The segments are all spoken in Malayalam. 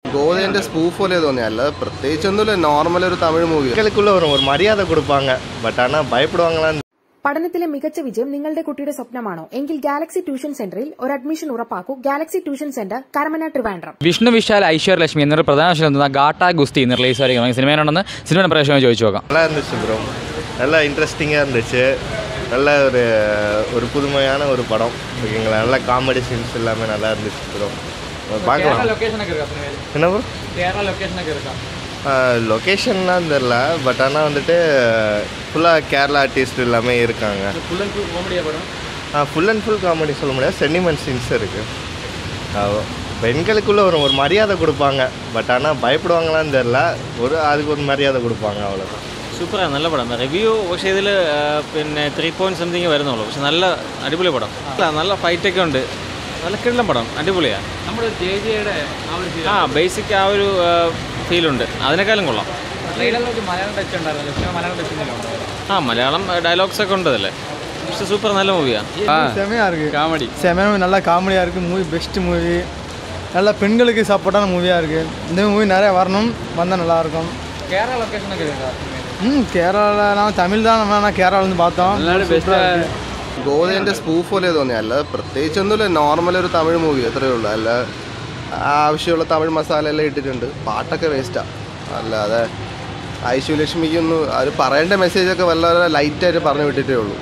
ഗോതേന്റെ സ്പൂഫ് പോലെ തോന്നി അല്ലാതെ പ്രത്യേകിച്ചൊന്നുമില്ല നോർമൽ ഒരു തമിഴ് മൂവി மக்களுக்குள்ள ஒரு ஒரு மரியாதை கொடுப்பாங்க பட் ஆனால் பயப்படுவாங்களான்னு പഠനത്തിലെ മികച്ച വിജയം നിങ്ങളുടെ കുട്ടിയുടെ സ്വപ്നമാണോ എങ്കിൽ ഗാലക്സി ട്യൂഷൻ സെന്ററിൽ ഒരു അഡ്മിഷൻ ഉറപ്പാക്കൂ Galaxy tuition centre Karamana Trivandrum Vishnu Vishal Aishwarya Lakshmi എന്നൊരു പ്രധാന വേഷത്തിൽ ഗാട്ട ഗുസ്തി ഇന്ന് റിലീസ് ആയിരിക്കും സിനിമയിലുണ്ടെന്ന് സിനിമയുടെ പ്രേക്ഷകനെ ചോദിച്ചു നോക്കാം நல்லா இருந்துச்சு ப்ரோ நல்லா இன்ட்ரெஸ்டிங்காக இருந்துச்சு நல்ல ஒரு ஒரு புதுமையான ஒரு படம் ஓகேங்களா நல்ல காமெடி சீன்ஸ் எல்லாமே நல்லா இருந்துச்சு ப்ரோ பார்க்கலாம் என்ன ப்ரோ லொக்கேஷன்லாம் தெரில பட் ஆனால் வந்துட்டு ஃபுல்லாக கேரளா ஆர்டிஸ்ட் எல்லாமே இருக்காங்க ஃபுல் அண்ட் ஃபுல் காமெடி சொல்ல முடியாது சென்டிமெண்ட் சீன்ஸ் இருக்குது பெண்களுக்குள்ள ஒரு ஒரு மரியாதை கொடுப்பாங்க பட் ஆனால் பயப்படுவாங்களான்னு தெரில ஒரு அதுக்கு ஒரு மரியாதை கொடுப்பாங்க அவ்வளோதான் സൂപ്പറാണ് നല്ല പടം റിവ്യൂ പക്ഷേ ഇതിൽ പിന്നെ ത്രീ പോയിന്റ് സംതിങ് വരുന്നുള്ളൂ പക്ഷെ നല്ല അടിപൊളി പടം അല്ല നല്ല ഫൈറ്റൊക്കെ ഉണ്ട് നല്ല കിടലം പടം അടിപൊളിയാണ് നമ്മുടെ ജെ ജെയുടെ ആ ഒരു ആ ബേസിക് ആ ഒരു ഫീലുണ്ട് അതിനേക്കാളും കൊള്ളാം ട്രെയിലറിലൊക്കെ മലയാളം ടച്ച് ഉണ്ടായിരുന്നു സിനിമ മലയാളം ടച്ച് ആ മലയാളം ഡയലോഗ്സ് ഒക്കെ ഉണ്ടതല്ലേ പക്ഷെ സൂപ്പർ നല്ല മൂവിയാണ് செமையாக இருக்குது காமெடி செமையாக நல்லா காமெடியாக இருக்குது மூவி பெஸ்ட் மூவி நல்லா பெண்களுக்கு சப்போர்ட்டான மூவியாக இருக்குது இந்த மூவி நிறையா வரணும் வந்தால் நல்லாயிருக்கும் കേരള ലൊക്കേഷനൊക്കെ ம் கேரளாவில் நான் தமிழ் தான் நம்ம ஆனால் கேரளாவிலேருந்து பார்த்தோம் சூப்பரா இருக்கு. ഗോതേന്റെ സ്പൂഫ് പോലെ തോന്നി അല്ലാതെ പ്രത്യേകിച്ചൊന്നുമില്ല നോർമൽ ഒരു തമിഴ് മൂവി അത്രയേ ഉള്ളൂ അല്ല ആവശ്യമുള്ള തമിഴ് മസാല എല്ലാം ഇട്ടിട്ടുണ്ട് പാട്ടൊക്കെ വേസ്റ്റാണ് അല്ലാതെ ഐശു ലക്ഷ്മിക്കൊന്നും അത് പറയേണ്ട മെസ്സേജൊക്കെ വളരെ ലൈറ്റായിട്ട് പറഞ്ഞു വിട്ടിട്ടേ ഉള്ളൂ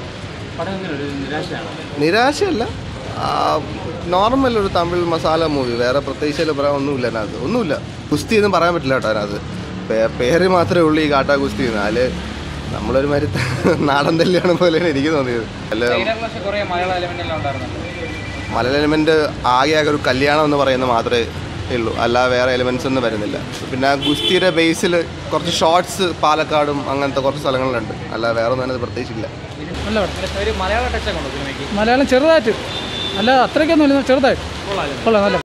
നിരാശയല്ല നോർമൽ ഒരു തമിഴ് മസാല മൂവി വേറെ പ്രത്യേകിച്ച് അതിൽ പറയാൻ ഒന്നുമില്ല അതിനകത്ത് ഒന്നുമില്ല കുസ്തി എന്നും പറയാൻ പറ്റില്ല കേട്ടോ അതിനകത്ത് പേ- പേര് മാത്രമേ ഉള്ളൂ ഈ കാട്ടാ കുസ്തി എന്ന് അതിൽ നമ്മളൊരു മാതിരി നാടൻ തല്ലിയാണ് പോലെയാണ് എനിക്ക് തോന്നിയത് അല്ല കുറേ മലയാള എലമെന്റ് എല്ലാം ഉണ്ടായിരുന്നു മലയാള എലിമെൻ്റ് ആകെ ആകെ ഒരു കല്യാണം എന്ന് പറയുന്നത് മാത്രമേ ഉള്ളൂ അല്ലാതെ വേറെ എലിമെൻസ് ഒന്നും വരുന്നില്ല പിന്നെ ആ ഗുസ്തിയുടെ ബേസിൽ കുറച്ച് ഷോർട്സ് പാലക്കാടും അങ്ങനത്തെ കുറച്ച് സ്ഥലങ്ങളിലുണ്ട് അല്ലാതെ വേറെ ഒന്നും അതിനകത്ത് പ്രത്യേകിച്ചില്ല ഒരു മലയാള ടച്ചൊക്കെ ഉണ്ടോ സിനിമയ്ക്ക് മലയാളം ചെറുതായിട്ട് അല്ല അത്രയ്ക്കൊന്നും ഇല്ല ചെറുതായിട്ട് കൊള്ളാം നല്ല